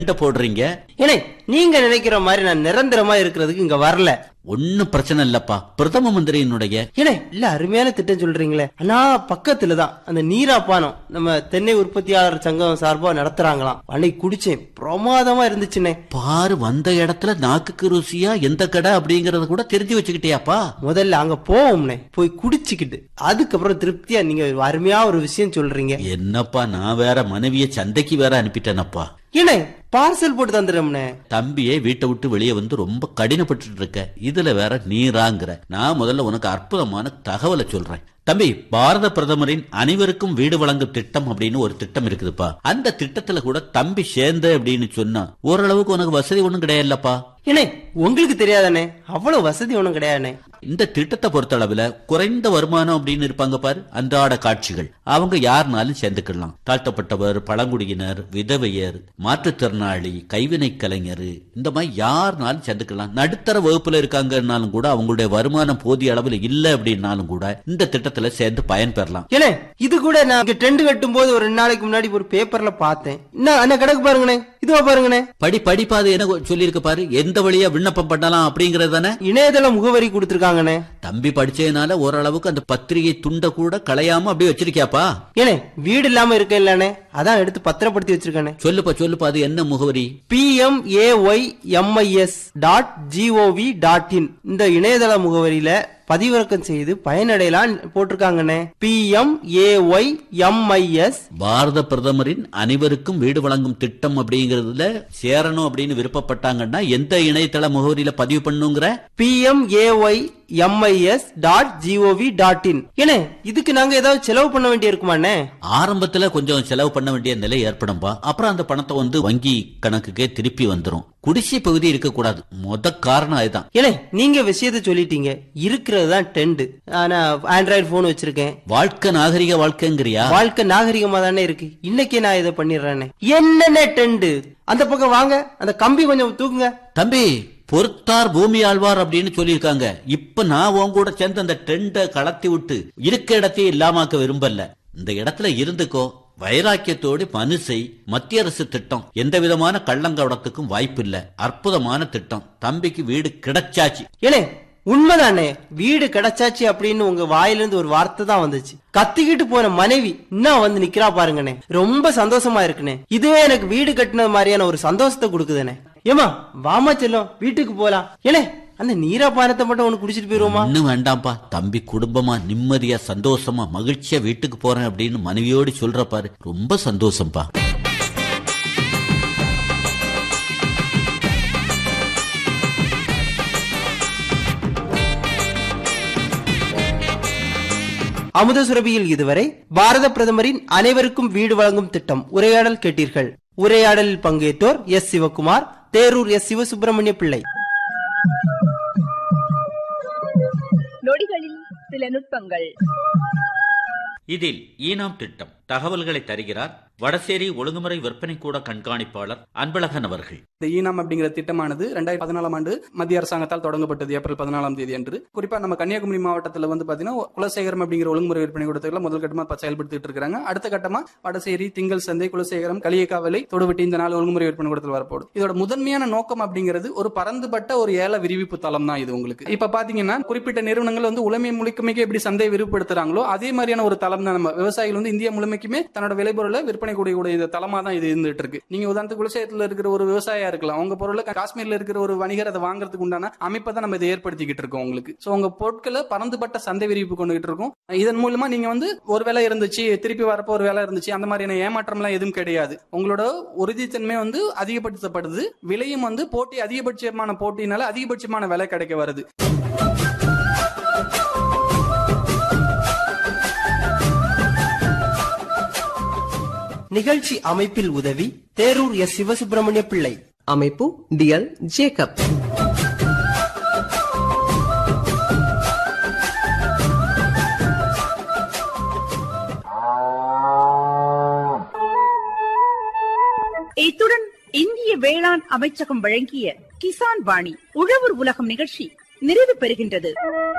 என்ன போடுறீங்க ஏனே நீங்க நினைக்கிற மாதிரி நான் நிரந்தரமா இருக்கிறதுக்கு இங்க வரல ஒன்னும் பிரச்சனை இல்லப்பா பிரதம மந்திரியினுடைய ஏனே இல்ல அருமையான திட்டம் சொல்றீங்களே ஆனா பக்கத்துல தான் அந்த நீராப்பானம் நம்ம தென்னை உற்பத்தியாளர் சங்கம் சார்பா நடத்துறாங்களாம் அன்னைக்கு குடிச்சேன் பிரமாதமா இருந்துச்சுண்ணே பாரு வந்த இடத்துல நாக்குக்கு ருசியா எந்த கடை அப்படிங்கறத கூட தெரிஞ்சு வச்சுக்கிட்டியாப்பா முதல்ல அங்க போவோம்னே போய் குடிச்சுக்கிட்டு அதுக்கப்புறம் திருப்தியா நீங்க அருமையா ஒரு விஷயம் சொல்றீங்க என்னப்பா நான் வேற மனைவிய சந்தைக்கு வேற அனுப்பிட்டேனப்பா ஏனே பார்சல் போட்டு தந்துடும்னே தம்பியே வீட்டை விட்டு வெளியே வந்து ரொம்ப கடினப்பட்டு இருக்க இதுல வேற நீராங்கிற நான் முதல்ல உனக்கு அற்புதமான தகவலை சொல்றேன் தம்பி பாரத பிரதமரின் அனைவருக்கும் வீடு வழங்கும் திட்டம் அப்படின்னு ஒரு திட்டம் இருக்குதுப்பா அந்த திட்டத்துல கூட தம்பி சேர்ந்த அப்படின்னு சொன்னா ஓரளவுக்கு உனக்கு வசதி ஒண்ணும் கிடையாதுல்லப்பா ஏனே உங்களுக்கு தெரியாதானே அவ்வளவு வசதி ஒண்ணும் கிடையாதுண்ணே இந்த திட்டத்தை பொறுத்தளவுல குறைந்த வருமானம் அப்படின்னு இருப்பாங்க பாரு அன்றாட காட்சிகள் அவங்க யாருனாலும் சேர்ந்துக்கலாம் தாழ்த்தப்பட்டவர் பழங்குடியினர் விதவையர் மாற்றுத்திறனாளி கைவினை கலைஞர் இந்த மாதிரி யாருனாலும் சேர்ந்துக்கலாம் நடுத்தர வகுப்புல இருக்காங்கன்னாலும் கூட அவங்களுடைய வருமானம் போதிய அளவில் இல்ல அப்படின்னாலும் கூட இந்த திட்டத்துல சேர்ந்து பயன் பெறலாம் ஏனே இது கூட நான் இங்க டென்ட் கட்டும் போது ஒரு ரெண்டு நாளைக்கு முன்னாடி ஒரு பேப்பர்ல பார்த்தேன் என்ன அண்ணா கணக்கு பாருங்கண்ணே இதுவா பாருங்கண்ணே படி படிப்பாது என்ன சொல்லியிருக்க பாரு எந்த வழியா விண்ணப்பம் பண்ணலாம் அப்படிங்கறது தானே இணையதள முகவரி கொடுத்திருக்காங்கண்ணே தம்பி படிச்சதுனால ஓரளவுக்கு அந்த பத்திரிகை துண்டை கூட களையாம அப்படியே வச்சிருக்கியாப்பா ஏனே வீடு இல்லாம இருக்க இல்லனே அதான் எடுத்து பத்திரப்படுத்தி வச்சிருக்கானே சொல்லுப்பா சொல்லுப்பா அது என்ன முகவரி PMAY MIS dot GOV dot in இந்த இணையதள முகவரியில பதிவிறக்கம் செய்து பயனடையலாம் போட்டிருக்காங்கண்ணே பிஎம்ஏஒய் எம்ஐஎஸ் பாரத பிரதமரின் அனைவருக்கும் வீடு வழங்கும் திட்டம் அப்படிங்கறதுல சேரணும் அப்படின்னு விருப்பப்பட்டாங்கன்னா எந்த இணையதள முகவரியில பதிவு பண்ணுங்கிற PMAY MIS dot GOV dot in ஏனே இதுக்கு நாங்க ஏதாவது செலவு பண்ண வேண்டிய இருக்குமாண்ணே ஆரம்பத்துல கொஞ்சம் செலவு பண்ண வேண்டிய நிலை ஏற்படும்பா அப்புறம் அந்த பணத்தை வந்து வங்கி கணக்குக்கே திருப்பி வந்துரும் குடிசை பகுதி இருக்கக்கூடாது மொத காரணம் அதுதான் ஏனே நீங்க விஷயத்த சொல்லிட்டீங்க இருக்கிறது தான் டென்ட் ஆனா ஆண்ட்ராய்டு போன் வச்சிருக்கேன் வாழ்க்கை நாகரிக வாழ்க்கைங்கிறியா வாழ்க்கை நாகரிகமா தானே இருக்கு இன்னைக்கே நான் இதை பண்ணிடுறேனே என்னென்ன டென்ட் அந்த பக்கம் வாங்க அந்த கம்பி கொஞ்சம் தூக்குங்க தம்பி பொறுத்தார் பூமி ஆழ்வார் அப்படின்னு சொல்லியிருக்காங்க இப்ப நான் உன் கூட சேர்ந்து அந்த டெண்டை கலத்தி விட்டு இருக்க இடத்தையும் இல்லாமாக்க விரும்பல இந்த இடத்துல இருந்துக்கோ வைராக்கியத்தோடு மனுசை மத்திய அரசு திட்டம் எந்த விதமான கள்ளங்கவடத்துக்கும் வாய்ப்பு இல்ல அற்புதமான திட்டம் தம்பிக்கு வீடு கிடைச்சாச்சு ஏனே உண்மைதானே வீடு கிடைச்சாச்சு அப்படின்னு உங்க வாயிலிருந்து ஒரு வார்த்தை தான் வந்துச்சு கத்திக்கிட்டு போன மனைவி இன்னும் வந்து நிக்கிறா பாருங்கண்ணே ரொம்ப சந்தோஷமா இருக்குண்ணே இதுவே எனக்கு வீடு கட்டினது மாதிரியான ஒரு சந்தோஷத்தை கொடுக்குதுண்ணே ஏமா வாமா செல்லம் வீட்டுக்கு போலாம் ஏனே அந்த நீரா பானத்தை மட்டும் ஒண்ணு குடிச்சிட்டு போயிருவோமா இன்னும் வேண்டாம்ப்பா தம்பி குடும்பமா நிம்மதியா சந்தோஷமா மகிழ்ச்சியா வீட்டுக்கு போறேன் அப்படின்னு மனைவியோடு சொல்ற பாரு ரொம்ப சந்தோஷம்ப்பா அமுத சுரபியில் இதுவரை பாரத பிரதமரின் அனைவருக்கும் வீடு வழங்கும் திட்டம் உரையாடல் கேட்டீர்கள் உரையாடலில் பங்கேற்றோர் எஸ் சிவகுமார் தேரூர் எஸ் சிவசுப்பிரமணிய பிள்ளை நொடிகளில் சில நுட்பங்கள் இதில் ஈனாம் திட்டம் தகவல்களை தருகிறார் வடசேரி ஒழுங்குமுறை விற்பனை கூட கண்காணிப்பாளர் அன்பழகன் அவர்கள் இந்த ஈனாம் அப்படிங்கிற திட்டமானது ரெண்டாயிரத்தி பதினாலாம் ஆண்டு மத்திய அரசாங்கத்தால் தொடங்கப்பட்டது ஏப்ரல் பதினாலாம் தேதி அன்று குறிப்பா நம்ம கன்னியாகுமரி மாவட்டத்தில் வந்து பாத்தீங்கன்னா குலசேகரம் அப்படிங்கிற ஒழுங்குமுறை விற்பனை கூடத்துல முதல் கட்டமா இப்ப செயல்படுத்திட்டு இருக்காங்க அடுத்த கட்டமா வடசேரி திங்கள் சந்தை குலசேகரம் களியக்காவலை தொடுவெட்டி இந்த நாலு ஒழுங்குமுறை விற்பனை கூடத்தில் வரப்போகுது இதோட முதன்மையான நோக்கம் அப்படிங்கிறது ஒரு பரந்துபட்ட ஒரு ஏல விரிவிப்பு தளம் தான் இது உங்களுக்கு இப்ப பாத்தீங்கன்னா குறிப்பிட்ட நிறுவனங்கள் வந்து உலமை முழுக்கமைக்கு எப்படி சந்தையை விரிவுபடுத்துறாங்களோ அதே மாதிரியான ஒரு தளம் தான் நம்ம விவசாயிகள் வந்து இந்தியா முழுமைக்குமே தன்னோட விளைபொருளை விற்பனை கூடிய இந்த தளமா தான் இது இருந்துட்டு இருக்கு நீங்க உதாரணத்துக்கு குலசேகரத்துல இருக்கிற ஒரு விவசாயியா இருக்கலாம் உங்க பொருளை காஷ்மீர்ல இருக்கிற ஒரு வணிகர் அதை வாங்குறதுக்கு உண்டான அமைப்பை தான் நம்ம இதை ஏற்படுத்திக்கிட்டு இருக்கோம் உங்களுக்கு சோ உங்க பொருட்களை பரந்துபட்ட சந்தை விரிவு கொண்டுகிட்டு இருக்கோம் இதன் மூலமா நீங்க வந்து ஒரு வேலை இருந்துச்சு திருப்பி வரப்போ ஒரு வேலை இருந்துச்சு அந்த மாதிரியான ஏமாற்றம் எல்லாம் எதுவும் கிடையாது உங்களோட உறுதித்தன்மை வந்து அதிகப்படுத்தப்படுது விலையும் வந்து போட்டி அதிகபட்சமான போட்டினால அதிகபட்சமான விலை கிடைக்க வருது நிகழ்ச்சி அமைப்பில் உதவி தேரூர் எஸ் சிவசுப்பிரமணிய பிள்ளை அமைப்பு டிஎல் ஜேக்கப் இத்துடன் இந்திய வேளாண் அமைச்சகம் வழங்கிய கிசான் வாணி உழவர் உலகம் நிகழ்ச்சி நிறைவு பெறுகின்றது